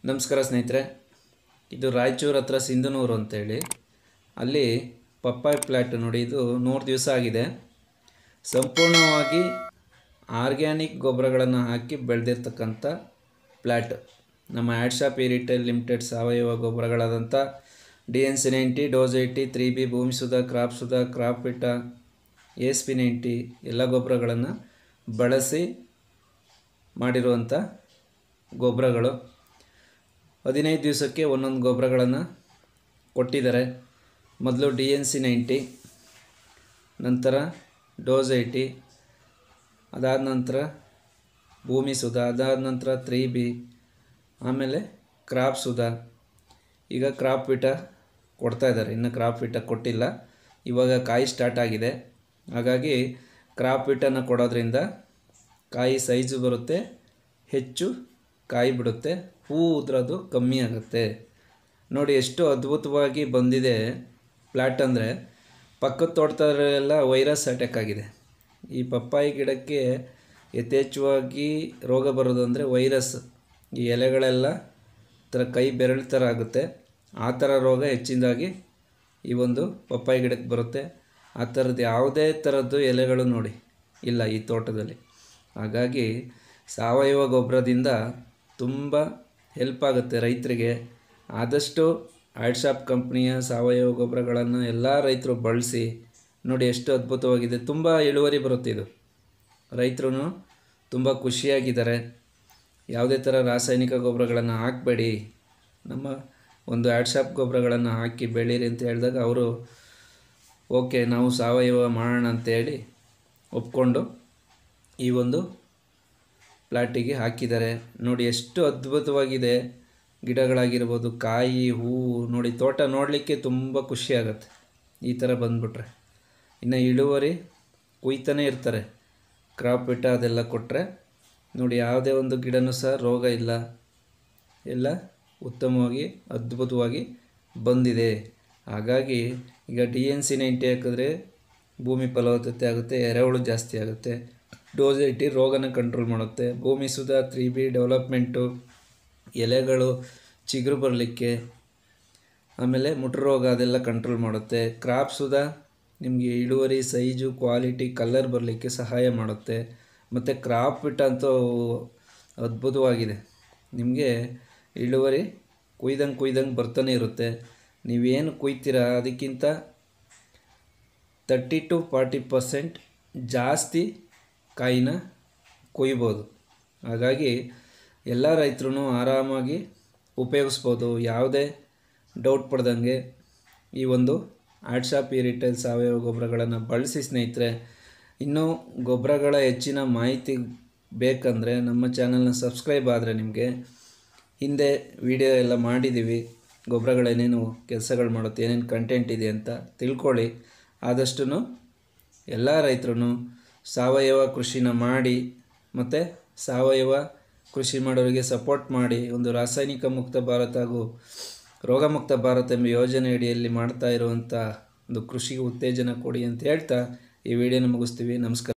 ನಮಸ್ಕಾರ ಸ್ನೇಹಿತರೆ ಇದು ರಾಯಚೂರು ಹತ್ರ ಸಿಂಧನೂರು ಅಂತೇಳಿ ಅಲ್ಲಿ ಪಪ್ಪಾಯ ಪ್ಲ್ಯಾಟ್ ನೋಡಿ ಇದು ನೂರು ದಿವಸ ಆಗಿದೆ ಸಂಪೂರ್ಣವಾಗಿ ಆರ್ಗ್ಯಾನಿಕ್ ಗೊಬ್ಬರಗಳನ್ನು ಹಾಕಿ ಬೆಳೆದಿರ್ತಕ್ಕಂಥ ಪ್ಲ್ಯಾಟ್ ನಮ್ಮ ಆ್ಯಡ್ ಶಾಪ್ ರಿಟೇಲ್ ಲಿಮಿಟೆಡ್ ಸಾವಯವ ಗೊಬ್ಬರಗಳಾದಂಥ D N C ninety dose eighty three B Bhoomi Sudha crop Sudha crop ಪಿಟ ಎಸ್ ಪಿ ನೈಂಟಿ ಎಲ್ಲ ಗೊಬ್ಬರಗಳನ್ನು ಬಳಸಿ ಮಾಡಿರುವಂಥ ಗೊಬ್ಬರಗಳು ಹದಿನೈದು ದಿವಸಕ್ಕೆ ಒಂದೊಂದು ಗೊಬ್ಬರಗಳನ್ನು ಕೊಟ್ಟಿದ್ದಾರೆ ಮೊದಲು ಡಿ ಎನ್ ಸಿ ನೈಂಟಿ ನಂತರ ಡೋಸ್ ಏಯ್ಟಿ ಅದಾದ ನಂತರ ಭೂಮಿ ಸುಧಾ ಅದಾದ ನಂತರ ತ್ರೀ ಬಿ ಆಮೇಲೆ ಕ್ರಾಪ್ ಸುಧಾ ಈಗ ಕ್ರಾಪ್ ವಿಟ ಕೊಡ್ತಾ ಇದ್ದಾರೆ ಇನ್ನು ಕ್ರಾಪ್ ವಿಟ ಕೊಟ್ಟಿಲ್ಲ ಇವಾಗ ಕಾಯಿ ಸ್ಟಾರ್ಟ್ ಆಗಿದೆ ಹಾಗಾಗಿ ಕ್ರಾಪ್ ವಿಟನ್ನು ಕೊಡೋದ್ರಿಂದ ಕಾಯಿ ಸೈಜು ಬರುತ್ತೆ ಹೆಚ್ಚು ಕಾಯಿ ಬಿಡುತ್ತೆ ಹೂ ಉದ್ರೋದು ಕಮ್ಮಿ ಆಗುತ್ತೆ ನೋಡಿ ಎಷ್ಟು ಅದ್ಭುತವಾಗಿ ಬಂದಿದೆ ಪ್ಲ್ಯಾಟ್ ಅಂದರೆ ಪಕ್ಕದ ತೋಟದಲ್ಲೆಲ್ಲ ವೈರಸ್ ಅಟ್ಯಾಕ್ ಆಗಿದೆ ಈ ಪಪ್ಪಾಯಿ ಗಿಡಕ್ಕೆ ಯಥೇಚ್ಛವಾಗಿ ರೋಗ ಬರೋದು ಅಂದರೆ ವೈರಸ್ ಈ ಎಲೆಗಳೆಲ್ಲ ಥರ ಕೈ ಬೆರಳು ಥರ ಆಗುತ್ತೆ ಆ ಥರ ರೋಗ ಹೆಚ್ಚಿನದಾಗಿ ಈ ಒಂದು ಪಪ್ಪಾಯಿ ಗಿಡಕ್ಕೆ ಬರುತ್ತೆ ಆ ಥರದ್ದು ಯಾವುದೇ ಥರದ್ದು ಎಲೆಗಳು ನೋಡಿ ಇಲ್ಲ ಈ ತೋಟದಲ್ಲಿ ಹಾಗಾಗಿ ಸಾವಯವ ಗೊಬ್ಬರದಿಂದ ತುಂಬ ಹೆಲ್ಪ್ ಆಗುತ್ತೆ ರೈತರಿಗೆ ಆದಷ್ಟು ಆ್ಯಡ್ ಶಾಪ್ ಕಂಪ್ನಿಯ ಸಾವಯವ ಗೊಬ್ಬರಗಳನ್ನು ಎಲ್ಲ ರೈತರು ಬಳಸಿ ನೋಡಿ ಎಷ್ಟು ಅದ್ಭುತವಾಗಿದೆ ತುಂಬ ಇಳುವರಿ ಬರುತ್ತೆ ಇದು ರೈತರು ತುಂಬ ಖುಷಿಯಾಗಿದ್ದಾರೆ ಯಾವುದೇ ಥರ ರಾಸಾಯನಿಕ ಗೊಬ್ಬರಗಳನ್ನು ಹಾಕಬೇಡಿ ನಮ್ಮ ಒಂದು ಆ್ಯಡ್ ಶಾಪ್ ಗೊಬ್ಬರಗಳನ್ನು ಹಾಕಿ ಬೆಳೀರಿ ಅಂತ ಹೇಳಿದಾಗ ಅವರು ಓಕೆ ನಾವು ಸಾವಯವ ಮಾಡೋಣ ಅಂತೇಳಿ ಒಪ್ಕೊಂಡು ಈ ಒಂದು ಪ್ಲಾಟಿಗೆ ಹಾಕಿದ್ದಾರೆ ನೋಡಿ ಎಷ್ಟು ಅದ್ಭುತವಾಗಿದೆ ಗಿಡಗಳಾಗಿರ್ಬೋದು ಕಾಯಿ ಹೂವು ನೋಡಿ ತೋಟ ನೋಡಲಿಕ್ಕೆ ತುಂಬ ಖುಷಿ ಆಗುತ್ತೆ ಈ ಥರ ಬಂದ್ಬಿಟ್ರೆ ಇನ್ನು ಇಳುವರಿ ಕುಯ್ತಾನೆ ಇರ್ತಾರೆ ಕ್ರಾಪ್ ಬಿಟ್ಟ ಅದೆಲ್ಲ ಕೊಟ್ಟರೆ ನೋಡಿ ಯಾವುದೇ ಒಂದು ಗಿಡನೂ ಸಹ ರೋಗ ಇಲ್ಲ ಎಲ್ಲ ಉತ್ತಮವಾಗಿ ಅದ್ಭುತವಾಗಿ ಬಂದಿದೆ ಹಾಗಾಗಿ ಈಗ ಡಿ ಎನ್ ಸಿ ನೈಂಟಿ ಹಾಕಿದ್ರೆ ಭೂಮಿ ಫಲವತ್ತತೆ ಆಗುತ್ತೆ ಎರೆಹುಳು ಜಾಸ್ತಿ ಆಗುತ್ತೆ ಡೋಸ್ ಇಟ್ಟು ರೋಗನ ಕಂಟ್ರೋಲ್ ಮಾಡುತ್ತೆ ಭೂಮಿ ಸುಧಾ ತ್ರೀ ಬಿ ಡೆವಲಪ್ಮೆಂಟು ಎಲೆಗಳು ಚಿಗುರು ಬರಲಿಕ್ಕೆ ಆಮೇಲೆ ಮುಟ್ರು ರೋಗ ಅದೆಲ್ಲ ಕಂಟ್ರೋಲ್ ಮಾಡುತ್ತೆ ಕ್ರಾಪ್ ಸುಧಾ ನಿಮಗೆ ಇಳುವರಿ ಸೈಜು ಕ್ವಾಲಿಟಿ ಕಲರ್ ಬರಲಿಕ್ಕೆ ಸಹಾಯ ಮಾಡುತ್ತೆ ಮತ್ತು ಕ್ರಾಪ್ ಬಿಟ್ಟ ಅಂತೂ ಅದ್ಭುತವಾಗಿದೆ ನಿಮಗೆ ಇಳುವರಿ ಕುಯ್ದಂಗೆ ಕುಯ್ದಂಗೆ ಬರ್ತಾನೆ ಇರುತ್ತೆ ನೀವೇನು ಕುಯ್ತೀರಾ ಅದಕ್ಕಿಂತ ತರ್ಟಿ ಟು ಫಾರ್ಟಿ ಪರ್ಸೆಂಟ್ ಜಾಸ್ತಿ ಕಾಯಿನ ಕೊಯ್ಬೋದು ಹಾಗಾಗಿ ಎಲ್ಲ ರೈತರು ಆರಾಮಾಗಿ ಉಪಯೋಗಿಸ್ಬೋದು ಯಾವುದೇ ಡೌಟ್ ಪಡ್ದಂಗೆ ಈ ಒಂದು ಆ್ಯಡ್ ಶಾಪ್ ಈ ರಿಟೇಲ್ ಸಾವಯವ ಗೊಬ್ಬರಗಳನ್ನು ಬಳಸಿ ಸ್ನೇಹಿತರೆ ಇನ್ನೂ ಗೊಬ್ಬರಗಳ ಹೆಚ್ಚಿನ ಮಾಹಿತಿ ಬೇಕಂದರೆ ನಮ್ಮ ಚಾನಲ್ನ ಸಬ್ಸ್ಕ್ರೈಬ್ ಆದರೆ ನಿಮಗೆ ಹಿಂದೆ ವಿಡಿಯೋ ಎಲ್ಲ ಮಾಡಿದ್ದೀವಿ ಗೊಬ್ಬರಗಳೇನೇನು ಕೆಲಸಗಳು ಮಾಡುತ್ತೆ ಏನೇನು ಕಂಟೆಂಟ್ ಇದೆ ಅಂತ ತಿಳ್ಕೊಳ್ಳಿ ಆದಷ್ಟು ಎಲ್ಲ ರೈತರು ಸಾವಯವ ಕೃಷಿನ ಮಾಡಿ ಮತ್ತು ಸಾವಯವ ಕೃಷಿ ಮಾಡೋರಿಗೆ ಸಪೋರ್ಟ್ ಮಾಡಿ ಒಂದು ರಾಸಾಯನಿಕ ಮುಕ್ತ ಭಾರತ ಹಾಗೂ ರೋಗಮುಕ್ತ ಭಾರತ ಎಂಬ ಯೋಜನೆ ಅಡಿಯಲ್ಲಿ ಮಾಡ್ತಾ ಇರುವಂಥ ಒಂದು ಕೃಷಿಗೆ ಉತ್ತೇಜನ ಕೊಡಿ ಅಂತ ಹೇಳ್ತಾ ಈ ವಿಡಿಯೋನ ಮುಗಿಸ್ತೀವಿ ನಮಸ್ಕಾರ